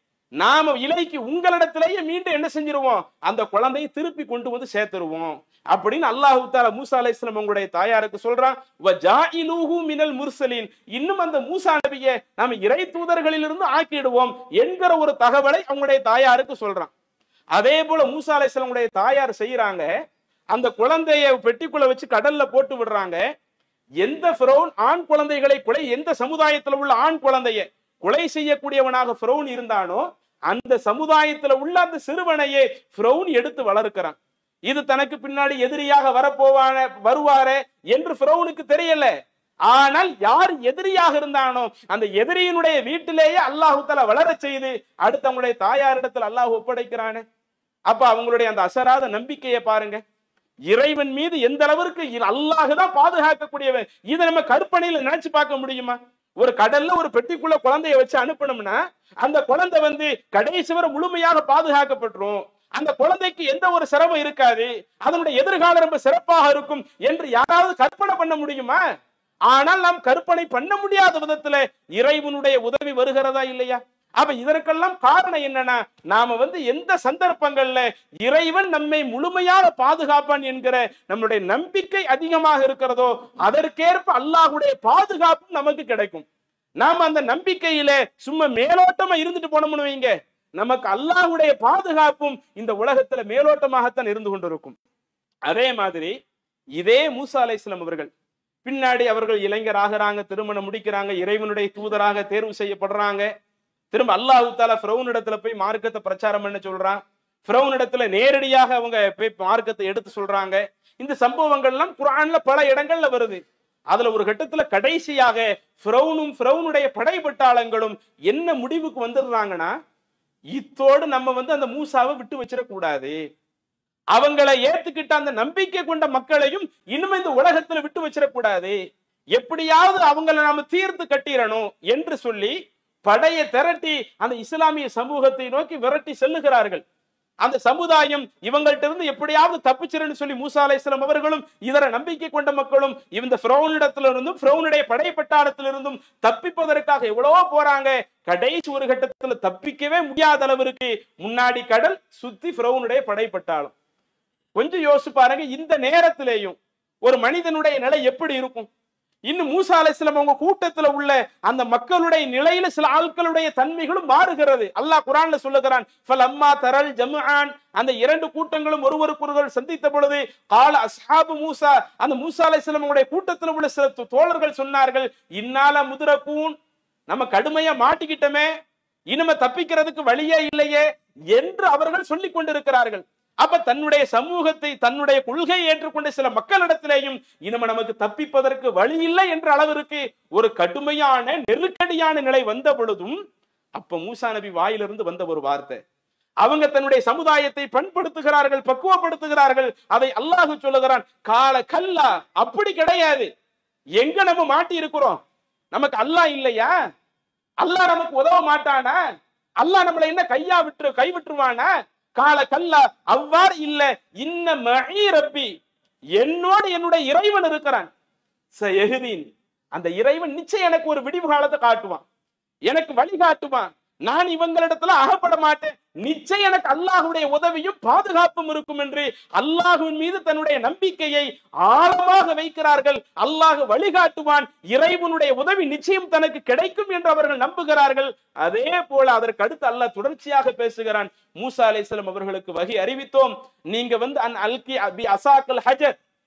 [SPEAKER 1] நாம இலைக்கு உங்களிடத்திலேயே மீண்டும் என்ன செஞ்சிருவோம் அந்த குழந்தையை திருப்பி கொண்டு வந்து சேர்த்துருவோம் அப்படின்னு அல்லாஹு தாலா மூசா அலைஹிஸ்ஸலாம் உங்களுடைய தாயாருக்கு சொல்றான் வஜாயிலூஹு மினல் முர்சலின் இன்னும் அந்த மூசா நபியை நாம இறை தூதர்களிலிருந்து ஆக்கிடுவோம் என்கிற ஒரு தகவலை அவங்களுடைய தாயாருக்கு சொல்றான் அதே போல மூசா அலைஹிஸ்ஸலாமுடைய தாயார் செய்யறாங்க அந்த குழந்தைய பெட்டிக்குள்ள வச்சு கடல்ல போட்டு விடுறாங்க எந்த ஃபிரௌன் ஆண் குழந்தைகளை கொலை எந்த சமுதாயத்துல உள்ள ஆண் குழந்தைய கொலை செய்யக்கூடியவனாக ஃபிரௌன் இருந்தானோ அந்த சமுதாயத்துல உள்ள அந்த சிறுவனையே ஃபிரௌன் எடுத்து வளர்க்கிறான் இது தனக்கு பின்னாடி எதிரியாக வரப்போவான வருவாரே என்று ஃபிரௌனுக்கு தெரியல ஆனால் யார் எதிரியாக இருந்தானோ அந்த எதிரியினுடைய வீட்டிலேயே அல்லாஹு தஆலா வளரச் செய்து அடுத்து அவங்களுடைய தாயாரிடத்தில் அல்லாஹ் ஒப்படைக்கிறானே அப்ப அவங்களுடைய அந்த அசராத நம்பிக்கையை பாருங்க இறைவன் மீது எந்த அளவிற்கு அல்லாஹ் தான் பாதுகாக்கக்கூடியவன் இதை நம்ம கற்பனையில நினைச்சு பார்க்க முடியுமா ஒரு கடல்ல ஒரு பெட்டிக்குள்ள குழந்தைய வச்சு அனுப்பணும்னா அந்த குழந்தை வந்து கடைசி வரை முழுமையாக பாதுகாக்கப்பட்டுரும் அந்த குழந்தைக்கு எந்த ஒரு சிரமம் இருக்காது அதனுடைய எதிர்காலம் ரொம்ப சிறப்பாக இருக்கும் என்று யாராவது கற்பனை பண்ண முடியுமா ஆனால் நாம் கற்பனை பண்ண முடியாத விதத்துல இறைவனுடைய உதவி வருகிறதா இல்லையா அப்ப இதற்கெல்லாம் காரணம் என்னன்னா நாம வந்து எந்த சந்தர்ப்பங்கள்ல இறைவன் நம்மை முழுமையாக பாதுகாப்பான் என்கிற நம்முடைய நம்பிக்கை அதிகமாக இருக்கிறதோ அதற்கேற்ப அல்லாஹ்வுடைய பாதுகாப்பும் நமக்கு கிடைக்கும் நாம அந்த நம்பிக்கையில சும்மா மேலோட்டமா இருந்துட்டு போனோம்னு வைங்க நமக்கு அல்லாஹ்வுடைய பாதுகாப்பும் இந்த உலகத்துல மேலோட்டமாகத்தான் இருந்து கொண்டிருக்கும் அதே மாதிரி இதே மூசா அலைஹிஸ்ஸலாம் அவர்கள் பின்னாடி அவர்கள் இளைஞர் ஆகுறாங்க திருமணம் முடிக்கிறாங்க இறைவனுடைய தூதராக தேர்வு செய்யப்படுறாங்க திரும்ப அல்லாஹு தாலா ஃபிரௌன் இடத்துல போய் மார்க்கத்தை பிரச்சாரம் பண்ண சொல்றான் ஃபிரௌன் இடத்துல நேரடியாக அவங்க போய் மார்க்கத்தை எடுத்து சொல்றாங்க இந்த சம்பவங்கள்லாம் குர்ஆன்ல பல இடங்கள்ல வருது அதுல ஒரு கட்டத்துல கடைசியாக ஃபிரௌனும் ஃபிரௌனுடைய படைபட்டாளங்களும் என்ன முடிவுக்கு வந்துடுறாங்கன்னா இத்தோடு நம்ம வந்து அந்த மூசாவை விட்டு வச்சிடக்கூடாது அவங்களை ஏத்துக்கிட்ட அந்த நம்பிக்கை கொண்ட மக்களையும் இனிமே இந்த உலகத்துல விட்டு வச்சிடக்கூடாது எப்படியாவது அவங்கள நாம தீர்த்து கட்டிடணும் என்று சொல்லி படையை திரட்டி அந்த இஸ்லாமிய சமூகத்தை நோக்கி விரட்டி செல்லுகிறார்கள் அந்த சமுதாயம் இவங்கள்ட்ட இருந்து எப்படியாவது தப்பிச்சிருன்னு சொல்லி மூசா அலைஹிஸ்ஸலாம் அவர்களும் இதர நம்பிக்கை கொண்ட மக்களும் இந்த ஃபிரௌனிடத்துல இருந்தும் ஃபிரௌனுடைய படைப்பட்டாளத்திலிருந்தும் தப்பிப்பதற்காக எவ்வளவோ போறாங்க கடைசி ஒரு கட்டத்துல தப்பிக்கவே முடியாத அளவிற்கு முன்னாடி கடல் சுத்தி ஃபிரௌனுடைய படைப்பட்டாளம் கொஞ்சம் யோசிச்சு பாருங்க இந்த நேரத்திலேயும் ஒரு மனிதனுடைய நிலை எப்படி இருக்கும் இன்னும் மூசா அலைஹிஸ்ஸலாம் அவங்க கூட்டத்துல உள்ள அந்த மக்களுடைய நிலையில சில ஆட்களுடைய தன்மைகளும் மாறுகிறது அல்லாஹ் குரான்ல சொல்லுகிறான் ஃபல் அம்மா தரல் ஜம்ஆன் அந்த இரண்டு கூட்டங்களும் ஒருவருக்கொருவர் சந்தித்த பொழுது கால அஸ்ஹாபு மூசா அந்த மூசா அலைஹிஸ்ஸலாம் அவங்களுடைய கூட்டத்துல உள்ள சில தோ- தோழர்கள் சொன்னார்கள் இன்னால முதுரக்கூன் நம்ம கடுமையா மாட்டிக்கிட்டோமே இனிமே தப்பிக்கிறதுக்கு வழியே இல்லையே என்று அவர்கள் சொல்லிக் கொண்டிருக்கிறார்கள் அப்ப தன்னுடைய சமூகத்தை தன்னுடைய கொள்கையை ஏற்றுக்கொண்ட சில மக்களிடத்திலேயும் இனிமே நமக்கு தப்பிப்பதற்கு வழி இல்லை என்ற அளவிற்கு ஒரு கடுமையான நெருக்கடியான நிலை வந்த பொழுதும் அப்ப மூசா நபி வாயிலிருந்து வந்த ஒரு வார்த்தை அவங்க தன்னுடைய சமுதாயத்தை பண்படுத்துகிறார்கள் பக்குவப்படுத்துகிறார்கள் அதை அல்லாஹ் சொல்லுகிறான் கால கல்லா அப்படி கிடையாது எங்க நம்ம மாட்டி இருக்கிறோம் நமக்கு அல்லாஹ் இல்லையா அல்லாஹ் நமக்கு உதவ மாட்டானா அல்லாஹ் நம்மளை என்ன கையா விட்டு கை விட்டுருவானா கால கல்லா அவ்வாறு இல்ல இன்ன மழி ரப்பி என்னோடு என்னுடைய இறைவன் இருக்கிறான் சயஹ்தீன் அந்த இறைவன் நிச்சயம் எனக்கு ஒரு விடிவு காலத்தை காட்டுவான் எனக்கு வழி காட்டுவான் நான் இவங்களிடத்துல அகப்பட மாட்டேன் நிச்சயம் எனக்கு அல்லாஹுடைய உதவியும் பாதுகாப்பும் இருக்கும் என்று அல்லாஹுவின் மீது தன்னுடைய நம்பிக்கையை ஆழமாக வைக்கிறார்கள் அல்லாஹ் வழிகாட்டுவான் இறைவனுடைய உதவி நிச்சயம் தனக்கு கிடைக்கும் என்று அவர்கள் நம்புகிறார்கள் அதே போல அதற்கு அடுத்து அல்லாஹ் தொடர்ச்சியாக பேசுகிறான் மூசா அலைஹிஸ்ஸலாம் அவர்களுக்கு வகை அறிவித்தோம் நீங்க வந்து அன் அல்கி அபி அசாக்கல் ஹஜர்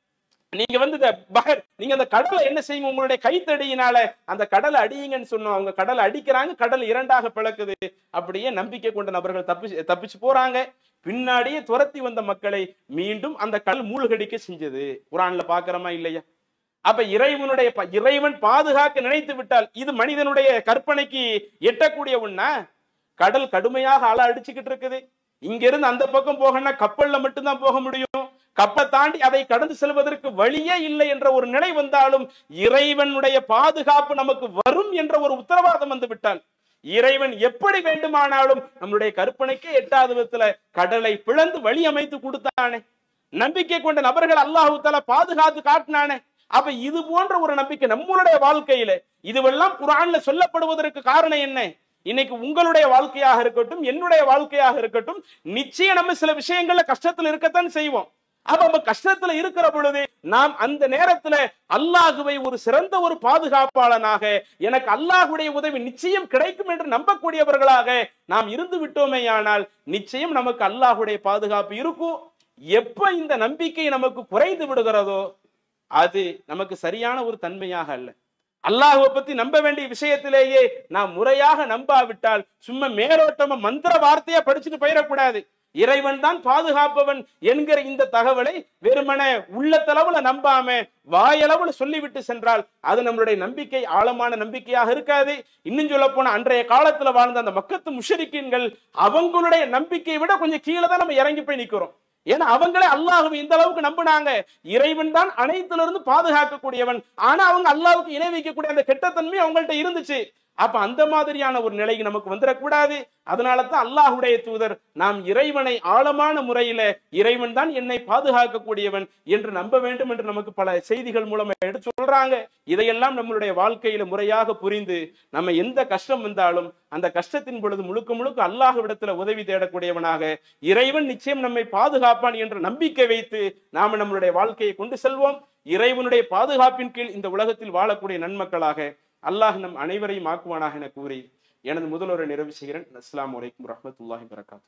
[SPEAKER 1] நீங்க வந்து இந்த பகர் நீங்க அந்த கடலை என்ன செய்யுங்க உங்களுடைய கைத்தடியினால அந்த கடலை அடியுங்கன்னு சொன்னோம் அவங்க கடலை அடிக்கிறாங்க கடல் இரண்டாக பிளக்குது அப்படியே நம்பிக்கை கொண்ட நபர்கள் தப்பிச்சு தப்பிச்சு போறாங்க பின்னாடியே துரத்தி வந்த மக்களை மீண்டும் அந்த கடல் மூழ்கடிக்க செஞ்சது குரான்ல பாக்குறோமா இல்லையா அப்ப இறைவனுடைய ப- இறைவன் பாதுகாக்க நினைத்து விட்டால் இது மனிதனுடைய கற்பனைக்கு எட்டக்கூடிய ஒண்ணா கடல் கடுமையாக அலை அடிச்சுக்கிட்டு இருக்குது இங்க இருந்து அந்த பக்கம் போகணும்னா கப்பல்ல மட்டும்தான் போக முடியும் கப்பலை தாண்டி அதை கடந்து செல்வதற்கு வழியே இல்லை என்ற ஒரு நிலை வந்தாலும் இறைவனுடைய பாதுகாப்பு நமக்கு வரும் என்ற ஒரு உத்தரவாதம் வந்து விட்டால் இறைவன் எப்படி வேண்டுமானாலும் நம்முடைய கற்பனைக்கே எட்டாவது விதத்துல கடலை பிளந்து வழி அமைத்து கொடுத்தானே நம்பிக்கை கொண்ட நபர்கள் அல்லாஹு தஆலா பாதுகாத்து காட்டினானே அப்ப இது போன்ற ஒரு நம்பிக்கை நம்மளுடைய வாழ்க்கையில இதுவெல்லாம் குரான்ல சொல்லப்படுவதற்கு காரணம் என்ன இன்னைக்கு உங்களுடைய வாழ்க்கையாக இருக்கட்டும் என்னுடைய வாழ்க்கையாக இருக்கட்டும் நிச்சயம் நம்ம சில விஷயங்கள்ல கஷ்டத்துல இருக்கத்தான் செய்வோம் அப்ப நம்ம கஷ்டத்துல இருக்கிற பொழுது நாம் அந்த நேரத்துல அல்லாஹுவை ஒரு சிறந்த ஒரு பாதுகாப்பாளனாக எனக்கு அல்லாஹுடைய உதவி நிச்சயம் கிடைக்கும் என்று நம்பக்கூடியவர்களாக நாம் இருந்து விட்டோமேயானால் நிச்சயம் நமக்கு அல்லாஹுடைய பாதுகாப்பு இருக்கும் எப்ப இந்த நம்பிக்கை நமக்கு குறைந்து விடுகிறதோ அது நமக்கு சரியான ஒரு தன்மையாக அல்ல அல்லாஹுவை பத்தி நம்ப வேண்டிய விஷயத்திலேயே நாம் முறையாக நம்பாவிட்டால் சும்மா மேலோட்டமா மந்திர வார்த்தையா படிச்சுட்டு போயிடக்கூடாது இறைவன் தான் பாதுகாப்பவன் என்கிற இந்த தகவலை வெறுமனே உள்ளத்தளவுல நம்பாம வாயளவுல சொல்லிவிட்டு சென்றால் அது நம்மளுடைய நம்பிக்கை ஆழமான நம்பிக்கையாக இருக்காது இன்னும் சொல்ல போனா அன்றைய காலத்துல வாழ்ந்த அந்த மக்கத்து முஷரிக்கீன்கள் அவங்களுடைய நம்பிக்கையை விட கொஞ்சம் கீழே தான் நம்ம இறங்கி போய் நிக்கிறோம் ஏன்னா அவங்களே அல்லாஹுவை இந்த அளவுக்கு நம்பினாங்க இறைவன் தான் அனைத்துல இருந்து பாதுகாக்கக்கூடியவன் ஆனா அவங்க அல்லாஹ்வுக்கு இணை வைக்கக்கூடிய அந்த கெட்டத்தன்மை அவங்கள்ட்ட இருந்துச்சு அப்ப அந்த மாதிரியான ஒரு நிலைக்கு நமக்கு வந்துடக்கூடாது அதனால தான் அல்லாஹுடைய தூதர் நாம் இறைவனை ஆழமான முறையில இறைவன் தான் என்னை பாதுகாக்கக்கூடியவன் என்று நம்ப வேண்டும் என்று நமக்கு பல செய்திகள் மூலமா எடுத்து சொல்றாங்க இதையெல்லாம் நம்மளுடைய வாழ்க்கையில முறையாக புரிந்து நம்ம எந்த கஷ்டம் வந்தாலும் அந்த கஷ்டத்தின் பொழுது முழுக்க முழுக்க அல்லாஹ்விடத்துல உதவி தேடக்கூடியவனாக இறைவன் நிச்சயம் நம்மை பாதுகாப்பான் என்ற நம்பிக்கை வைத்து நாம நம்மளுடைய வாழ்க்கையை கொண்டு செல்வோம் இறைவனுடைய பாதுகாப்பின் கீழ் இந்த உலகத்தில் வாழக்கூடிய நன்மக்களாக அல்லாஹ் நம் அனைவரையும் ஆக்குவானாக என கூறி எனது முதல்வரை நிறைவு செய்கிறேன் அஸ்ஸலாமு அலைக்கும் ரஹ்மத்துல்லாஹி வரகாத்து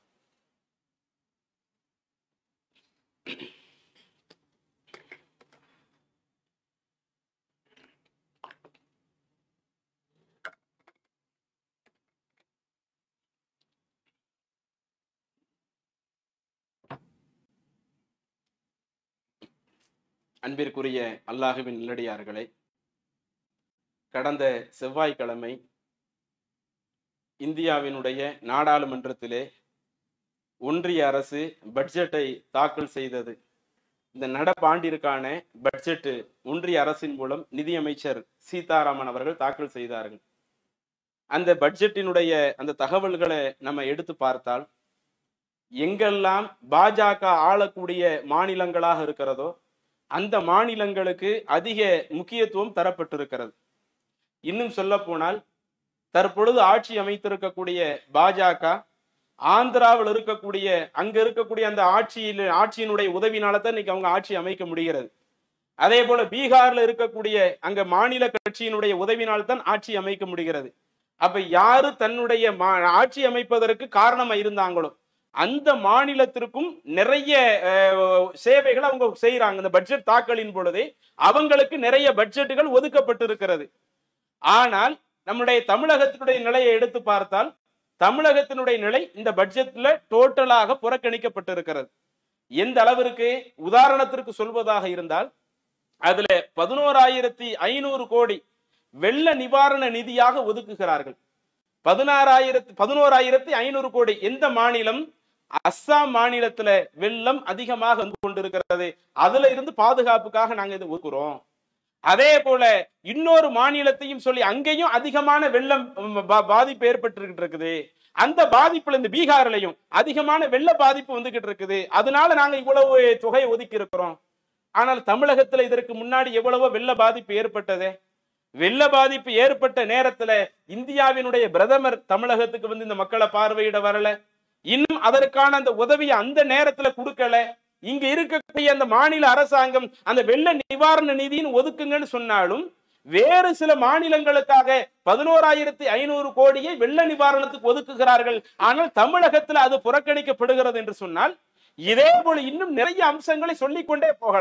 [SPEAKER 1] அன்பிற்குரிய அல்லாஹுவின் நல்லடியார்களே கடந்த செவ்வாய்க்கிழமை இந்தியாவினுடைய நாடாளுமன்றத்திலே ஒன்றிய அரசு பட்ஜெட்டை தாக்கல் செய்தது இந்த நடப்பாண்டிற்கான பட்ஜெட் ஒன்றிய அரசின் மூலம் நிதியமைச்சர் சீதாராமன் அவர்கள் தாக்கல் செய்தார்கள் அந்த பட்ஜெட்டினுடைய அந்த தகவல்களை நம்ம எடுத்து பார்த்தால் எங்கெல்லாம் பாஜக ஆளக்கூடிய மாநிலங்களாக இருக்கிறதோ அந்த மாநிலங்களுக்கு அதிக முக்கியத்துவம் தரப்பட்டிருக்கிறது இன்னும் சொல்ல போனால் தற்பொழுது ஆட்சி அமைத்திருக்கக்கூடிய பாஜக ஆந்திராவில் இருக்கக்கூடிய அங்க இருக்கக்கூடிய அந்த ஆட்சியில் ஆட்சியினுடைய உதவினால தான் இன்னைக்கு அவங்க ஆட்சி அமைக்க முடிகிறது அதே போல பீகார்ல இருக்கக்கூடிய அங்க மாநில கட்சியினுடைய உதவினால் தான் ஆட்சி அமைக்க முடிகிறது அப்ப யாரு தன்னுடைய மா- ஆட்சி அமைப்பதற்கு காரணமா இருந்தாங்களோ அந்த மாநிலத்திற்கும் நிறைய அஹ், சேவைகளை அவங்க செய்யறாங்க இந்த பட்ஜெட் தாக்கலின் பொழுதே அவங்களுக்கு நிறைய பட்ஜெட்டுகள் ஒதுக்கப்பட்டிருக்கிறது ஆனால் நம்முடைய தமிழகத்தினுடைய நிலையை எடுத்து பார்த்தால் தமிழகத்தினுடைய நிலை இந்த பட்ஜெட்ல டோட்டலாக புறக்கணிக்கப்பட்டிருக்கிறது எந்த அளவிற்கு உதாரணத்திற்கு சொல்வதாக இருந்தால் அதுல பதினோராயிரத்தி ஐநூறு கோடி வெள்ள நிவாரண நிதியாக ஒதுக்குகிறார்கள் பதினாறாயிரத்தி பதினோராயிரத்தி ஐநூறு கோடி எந்த மாநிலம் அஸ்ஸாம் மாநிலத்துல வெள்ளம் அதிகமாக வந்து கொண்டிருக்கிறது அதுல இருந்து பாதுகாப்புக்காக நாங்க இது ஒதுக்குறோம் அதே போல இன்னொரு மாநிலத்தையும் சொல்லி அங்கேயும் அதிகமான வெள்ளம் ம், பா- பாதிப்பு ஏற்பட்டு இருக்குது அந்த பாதிப்புல இந்த பீகார்லயும் அதிகமான வெள்ள பாதிப்பு வந்துகிட்டு இருக்குது அதனால நாங்க இவ்வளவு தொகையை ஒதுக்கி இருக்கிறோம் ஆனால் தமிழகத்துல இதற்கு முன்னாடி எவ்வளவோ வெள்ள பாதிப்பு ஏற்பட்டதே வெள்ள பாதிப்பு ஏற்பட்ட நேரத்துல இந்தியாவினுடைய பிரதமர் தமிழகத்துக்கு வந்து இந்த மக்களை பார்வையிட வரல இன்னும் அதற்கான அந்த உதவியை அந்த நேரத்துல கொடுக்கல இங்க இருக்கக்கூடிய அந்த மாநில அரசாங்கம் அந்த வெள்ள நிவாரண நிதின்னு ஒதுக்குங்கன்னு சொன்னாலும் வேறு சில மாநிலங்களுக்காக பதினோராயிரத்தி ஐநூறு கோடியை வெள்ள நிவாரணத்துக்கு ஒதுக்குகிறார்கள் ஆனால் தமிழகத்துல அது புறக்கணிக்கப்படுகிறது என்று சொன்னால் இதே போல இன்னும் நிறைய அம்சங்களை சொல்லிக் கொண்டே போகலாம்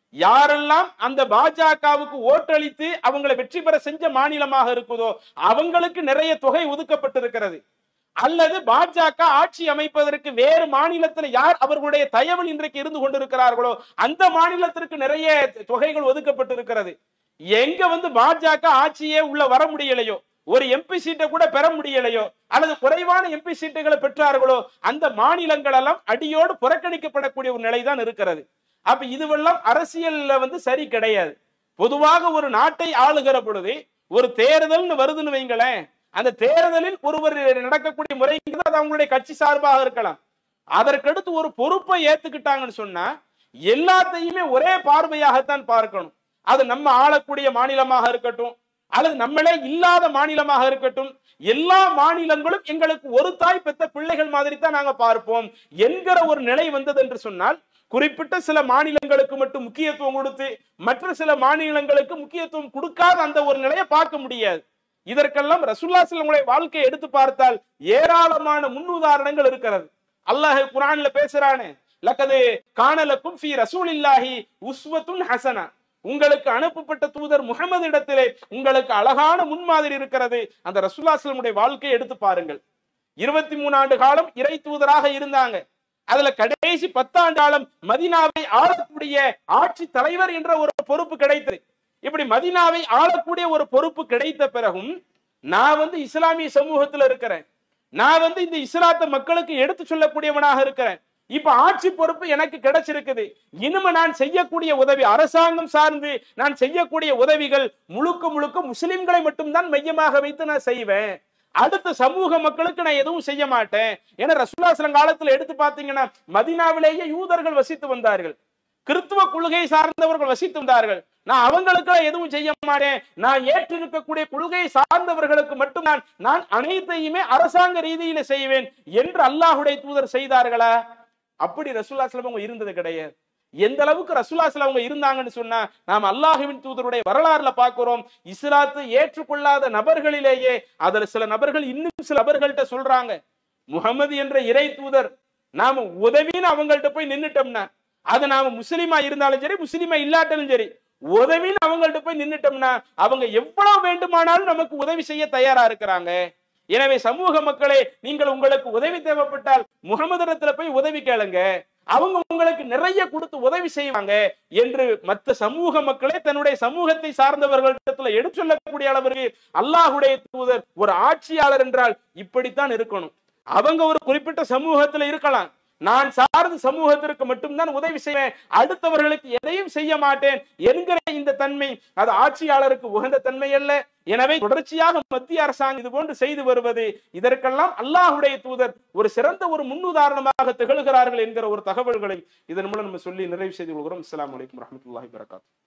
[SPEAKER 1] யாரெல்லாம் அந்த பாஜகவுக்கு ஓட்டளித்து அவங்களை வெற்றி பெற செஞ்ச மாநிலமாக இருக்குதோ அவங்களுக்கு நிறைய தொகை ஒதுக்கப்பட்டிருக்கிறது அல்லது பாஜக ஆட்சி அமைப்பதற்கு வேறு மாநிலத்தில் யார் அவர்களுடைய தயவில் இன்றைக்கு இருந்து கொண்டிருக்கிறார்களோ அந்த மாநிலத்திற்கு நிறைய தொகைகள் ஒதுக்கப்பட்டிருக்கிறது எங்க வந்து பாஜக ஆட்சியே உள்ள வர முடியலையோ ஒரு எம்பி சீட்டை கூட பெற முடியலையோ அல்லது குறைவான எம்பி சீட்டுகளை பெற்றார்களோ அந்த மாநிலங்கள் எல்லாம் அடியோடு புறக்கணிக்கப்படக்கூடிய ஒரு நிலைதான் இருக்கிறது அப்ப இதுவெல்லாம் அரசியல்ல வந்து சரி கிடையாது பொதுவாக ஒரு நாட்டை ஆளுகிற பொழுது ஒரு தேர்தல்னு வருதுன்னு வைங்களேன் அந்த தேர்தலில் ஒருவர் நடக்கக்கூடிய முறைங்கிறது அது அவங்களுடைய கட்சி சார்பாக இருக்கலாம் அதற்கடுத்து ஒரு பொறுப்பை ஏத்துக்கிட்டாங்கன்னு சொன்னா எல்லாத்தையுமே ஒரே பார்வையாகத்தான் பார்க்கணும் அது நம்ம ஆளக்கூடிய மாநிலமாக இருக்கட்டும் அல்லது நம்மளே இல்லாத மாநிலமாக இருக்கட்டும் எல்லா மாநிலங்களும் எங்களுக்கு ஒரு தாய் பெத்த பிள்ளைகள் மாதிரி தான் நாங்க பார்ப்போம் என்கிற ஒரு நிலை வந்தது என்று சொன்னால் குறிப்பிட்ட சில மாநிலங்களுக்கு மட்டும் முக்கியத்துவம் கொடுத்து மற்ற சில மாநிலங்களுக்கு முக்கியத்துவம் கொடுக்காத அந்த ஒரு நிலையை பார்க்க முடியாது இதற்கெல்லாம் ரசுல்லா செல்லமுடைய வாழ்க்கையை எடுத்து பார்த்தால் ஏராளமான முன்னுதாரணங்கள் இருக்கிறது அல்லாஹ் குரான்ல பேசுறானே லக்கது காணலக்கும் ஃபி ரசூலில்லாஹி உஸ்வத்துன் ஹசனா உங்களுக்கு அனுப்பப்பட்ட தூதர் முகமது இடத்திலே உங்களுக்கு அழகான முன்மாதிரி இருக்கிறது அந்த ரசூல்லா செல்லமுடைய வாழ்க்கையை எடுத்து பாருங்கள் இருபத்தி மூணு ஆண்டு காலம் இறை தூதராக இருந்தாங்க அதுல கடைசி பத்தாண்டு காலம் மதினாவை ஆளக்கூடிய ஆட்சி தலைவர் என்ற ஒரு பொறுப்பு கிடைத்தது இப்படி மதினாவை ஆளக்கூடிய ஒரு பொறுப்பு கிடைத்த பிறகும் நான் வந்து இஸ்லாமிய சமூகத்துல இருக்கிறேன் நான் வந்து இந்த இஸ்லாத்த மக்களுக்கு எடுத்து சொல்லக்கூடியவனாக இருக்கிறேன் இப்ப ஆட்சி பொறுப்பு எனக்கு கிடைச்சிருக்குது இனிமே நான் செய்யக்கூடிய உதவி அரசாங்கம் சார்ந்து நான் செய்யக்கூடிய உதவிகள் முழுக்க முழுக்க முஸ்லிம்களை மட்டும்தான் மையமாக வைத்து நான் செய்வேன் அடுத்த சமூக மக்களுக்கு நான் எதுவும் செய்ய மாட்டேன் ஏன்னா ரசூலாசலம் காலத்துல எடுத்து பாத்தீங்கன்னா மதினாவிலேயே யூதர்கள் வசித்து வந்தார்கள் கிறித்துவ கொள்கை சார்ந்தவர்கள் வசித்து வந்தார்கள் நான் அவங்களுக்கு எதுவும் செய்ய மாட்டேன் நான் ஏற்றிருக்கக்கூடிய கொள்கை சார்ந்தவர்களுக்கு மட்டும் நான் நான் அனைத்தையுமே அரசாங்க ரீதியில செய்வேன் என்று அல்லாஹுடைய தூதர் செய்தார்களா அப்படி ரசூல்லா அவங்க இருந்தது கிடையாது எந்த அளவுக்கு ரசூல்லா அவங்க இருந்தாங்கன்னு சொன்னா நாம் அல்லாஹுவின் தூதருடைய வரலாறுல பார்க்கிறோம் இஸ்லாத்தை ஏற்றுக்கொள்ளாத நபர்களிலேயே அதுல சில நபர்கள் இன்னும் சில நபர்கள்ட்ட சொல்றாங்க முகமது என்ற இறை தூதர் நாம உதவின்னு அவங்கள்ட்ட போய் நின்னுட்டோம்னா அது நாம முஸ்லீமா இருந்தாலும் சரி முஸ்லீமா இல்லாட்டாலும் சரி உதவின்னு அவங்கள்ட்ட போய் நின்னுட்டோம்னா அவங்க எவ்வளவு வேண்டுமானாலும் நமக்கு உதவி செய்ய தயாரா இருக்கிறாங்க எனவே சமூக மக்களே நீங்கள் உங்களுக்கு உதவி தேவைப்பட்டால் முகமதிடத்துல போய் உதவி கேளுங்க அவங்க உங்களுக்கு நிறைய கொடுத்து உதவி செய்வாங்க என்று மற்ற சமூக மக்களே தன்னுடைய சமூகத்தை சார்ந்தவர்களிடத்துல எடுத்து சொல்லக்கூடிய அளவிற்கு அல்லாஹுடைய தூதர் ஒரு ஆட்சியாளர் என்றால் இப்படித்தான் இருக்கணும் அவங்க ஒரு குறிப்பிட்ட சமூகத்துல இருக்கலாம் நான் சார்ந்த சமூகத்திற்கு மட்டும்தான் உதவி செய்வேன் அடுத்தவர்களுக்கு எதையும் செய்ய மாட்டேன் என்கிற இந்த தன்மை அது ஆட்சியாளருக்கு உகந்த தன்மை அல்ல எனவே தொடர்ச்சியாக மத்திய அரசாங்கம் இது போன்று செய்து வருவது இதற்கெல்லாம் அல்லாஹுடைய தூதர் ஒரு சிறந்த ஒரு முன்னுதாரணமாக திகழ்கிறார்கள் என்கிற ஒரு தகவல்களை இதன் மூலம் நம்ம சொல்லி நிறைவு செய்து கொள்கிறோம் அஸ்லாம் வலைக்கம் வரமத்துல்லாஹி வரகாத்து